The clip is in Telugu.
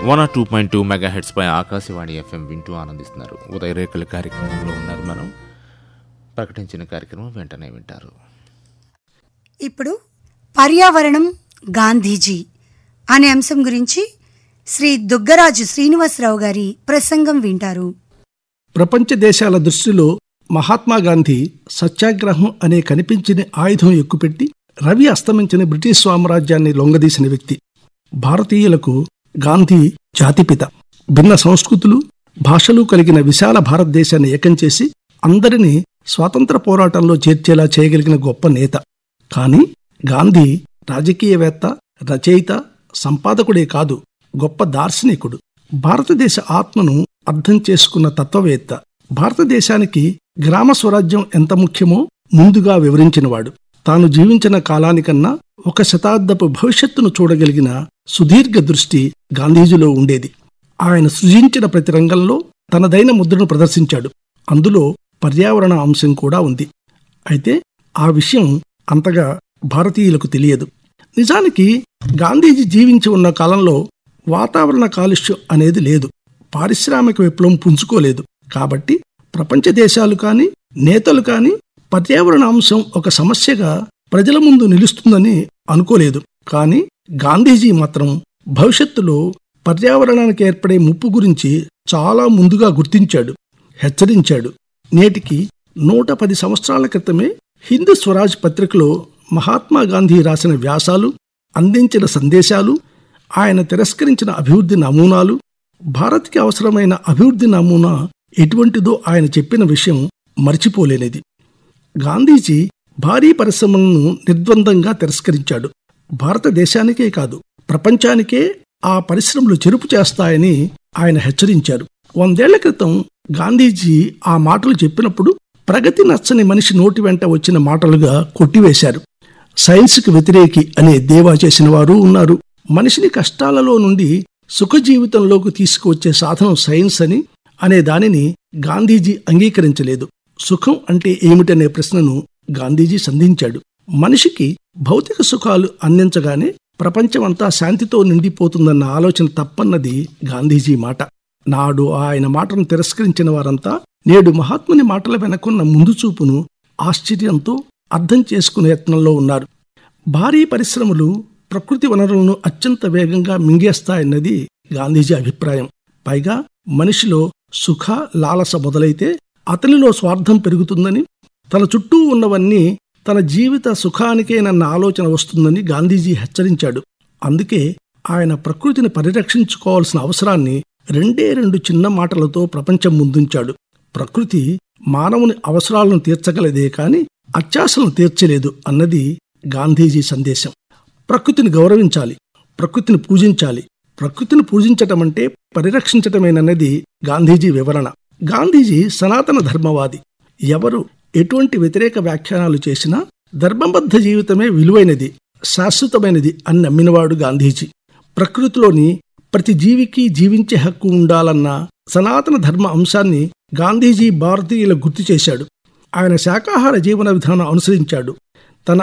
one R two point two mega hertz పై ఆకాశవాణి ఎఫ్ఎం వింటూ ఆనందిస్తున్నారు ఉదయ రేఖల కార్యక్రమంలో ఉన్నారు మనం ప్రకటించిన కార్యక్రమం వెంటనే వింటారు ఇప్పుడు పర్యావరణం గాంధీజీ అనే అంశం గురించి శ్రీ దుగ్గరాజు శ్రీనివాసరావు గారి ప్రసంగం వింటారు ప్రపంచ దేశాల దృష్టిలో మహాత్మా గాంధీ సత్యాగ్రహం అనే కనిపించని ఆయుధం ఎక్కుపెట్టి రవి అస్తమించిన బ్రిటిష్ సామ్రాజ్యాన్ని లొంగదీసిన వ్యక్తి భారతీయులకు గాంధీ జాతిపిత భిన్న సంస్కృతులు భాషలు కలిగిన విశాల భారతదేశాన్ని ఏకం చేసి అందరినీ స్వాతంత్ర పోరాటంలో చేర్చేలా చేయగలిగిన గొప్ప నేత కానీ గాంధీ రాజకీయవేత్త రచయిత సంపాదకుడే కాదు గొప్ప దార్శనికుడు భారతదేశ ఆత్మను అర్థం చేసుకున్న తత్వవేత్త భారతదేశానికి గ్రామ స్వరాజ్యం ఎంత ముఖ్యమో ముందుగా వివరించినవాడు తాను జీవించిన కాలానికన్నా ఒక శతాబ్దపు భవిష్యత్తును చూడగలిగిన సుదీర్ఘ దృష్టి గాంధీజీలో ఉండేది ఆయన సృజించిన ప్రతి రంగంలో తనదైన ముద్రను ప్రదర్శించాడు అందులో పర్యావరణ అంశం కూడా ఉంది అయితే ఆ విషయం అంతగా భారతీయులకు తెలియదు నిజానికి గాంధీజీ జీవించి ఉన్న కాలంలో వాతావరణ కాలుష్యం అనేది లేదు పారిశ్రామిక విప్లవం పుంజుకోలేదు కాబట్టి ప్రపంచ దేశాలు కాని నేతలు కాని పర్యావరణ అంశం ఒక సమస్యగా ప్రజల ముందు నిలుస్తుందని అనుకోలేదు కానీ గాంధీజీ మాత్రం భవిష్యత్తులో పర్యావరణానికి ఏర్పడే ముప్పు గురించి చాలా ముందుగా గుర్తించాడు హెచ్చరించాడు నేటికి నూట పది సంవత్సరాల క్రితమే హిందూ స్వరాజ్ పత్రికలో మహాత్మా గాంధీ రాసిన వ్యాసాలు అందించిన సందేశాలు ఆయన తిరస్కరించిన అభివృద్ధి నమూనాలు భారత్కి అవసరమైన అభివృద్ధి నమూనా ఎటువంటిదో ఆయన చెప్పిన విషయం మర్చిపోలేనిది గాంధీజీ భారీ పరిశ్రమలను నిర్ద్వందంగా తిరస్కరించాడు భారతదేశానికే కాదు ప్రపంచానికే ఆ పరిశ్రమలు చెరుపు చేస్తాయని ఆయన హెచ్చరించారు వందేళ్ల క్రితం గాంధీజీ ఆ మాటలు చెప్పినప్పుడు ప్రగతి నచ్చని మనిషి నోటి వెంట వచ్చిన మాటలుగా కొట్టివేశారు సైన్స్కి వ్యతిరేకి అనే దేవా చేసిన వారు ఉన్నారు మనిషిని కష్టాలలో నుండి సుఖ జీవితంలోకి తీసుకువచ్చే సాధనం సైన్స్ అని అనే దానిని గాంధీజీ అంగీకరించలేదు సుఖం అంటే ఏమిటనే ప్రశ్నను గాంధీజీ సంధించాడు మనిషికి భౌతిక సుఖాలు అందించగానే ప్రపంచమంతా శాంతితో నిండిపోతుందన్న ఆలోచన తప్పన్నది గాంధీజీ మాట నాడు ఆయన మాటను తిరస్కరించిన వారంతా నేడు మహాత్ముని మాటల వెనకున్న ముందు చూపును ఆశ్చర్యంతో అర్థం చేసుకునే యత్నంలో ఉన్నారు భారీ పరిశ్రమలు ప్రకృతి వనరులను అత్యంత వేగంగా మింగేస్తాయన్నది గాంధీజీ అభిప్రాయం పైగా మనిషిలో సుఖ లాలస మొదలైతే అతనిలో స్వార్థం పెరుగుతుందని తన చుట్టూ ఉన్నవన్నీ తన జీవిత సుఖానికేనన్న ఆలోచన వస్తుందని గాంధీజీ హెచ్చరించాడు అందుకే ఆయన ప్రకృతిని పరిరక్షించుకోవాల్సిన అవసరాన్ని రెండే రెండు చిన్న మాటలతో ప్రపంచం ముందుంచాడు ప్రకృతి మానవుని అవసరాలను తీర్చగలదే కాని అత్యాశలను తీర్చలేదు అన్నది గాంధీజీ సందేశం ప్రకృతిని గౌరవించాలి ప్రకృతిని పూజించాలి ప్రకృతిని పూజించటం అంటే పరిరక్షించటమేనన్నది గాంధీజీ వివరణ గాంధీజీ సనాతన ధర్మవాది ఎవరు ఎటువంటి వ్యతిరేక వ్యాఖ్యానాలు చేసినా ధర్మబద్ధ జీవితమే విలువైనది శాశ్వతమైనది అని నమ్మినవాడు గాంధీజీ ప్రకృతిలోని ప్రతి జీవికి జీవించే హక్కు ఉండాలన్న సనాతన ధర్మ అంశాన్ని గాంధీజీ భారతీయులకు గుర్తు చేశాడు ఆయన శాకాహార జీవన విధానం అనుసరించాడు